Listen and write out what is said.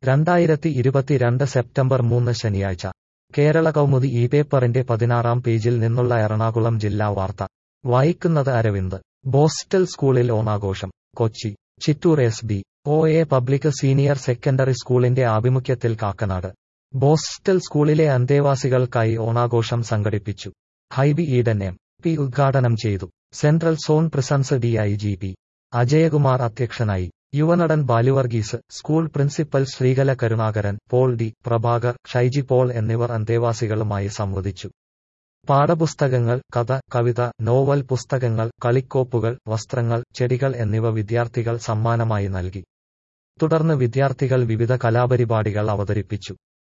രണ്ടായിരത്തി ഇരുപത്തിരണ്ട് സെപ്റ്റംബർ മൂന്ന് ശനിയാഴ്ച കേരള കൗമുദി ഈ പേപ്പറിന്റെ പതിനാറാം പേജിൽ നിന്നുള്ള എറണാകുളം ജില്ലാ വാർത്ത വായിക്കുന്നത് അരവിന്ദ് ബോസ്റ്റൽ സ്കൂളിൽ ഓണാഘോഷം Kochi Chittoor S B O A public senior secondary സ്കൂളിന്റെ ആഭിമുഖ്യത്തിൽ കാക്കനാട് ബോസ്റ്റൽ സ്കൂളിലെ അന്തേവാസികൾക്കായി ഓണാഘോഷം സംഘടിപ്പിച്ചു ഹൈബി ഈഡൻ എം പി ഉദ്ഘാടനം ചെയ്തു central zone prisons D I G P Ajayakumar അധ്യക്ഷനായി യുവനടൻ Balu Varghese school principal Sreekala Karunakaran Paul D Prabhakar Shaiji Paul എന്നിവർ അന്തേവാസികളുമായി സംവദിച്ചു പാഠപുസ്തകങ്ങൾ കഥ കവിത നോവൽ പുസ്തകങ്ങൾ കളിക്കോപ്പുകൾ വസ്ത്രങ്ങൾ ചെടികൾ എന്നിവ വിദ്യാർത്ഥികൾ സമ്മാനമായി നൽകി തുടർന്ന് വിദ്യാർത്ഥികൾ വിവിധ കലാപരിപാടികൾ അവതരിപ്പിച്ചു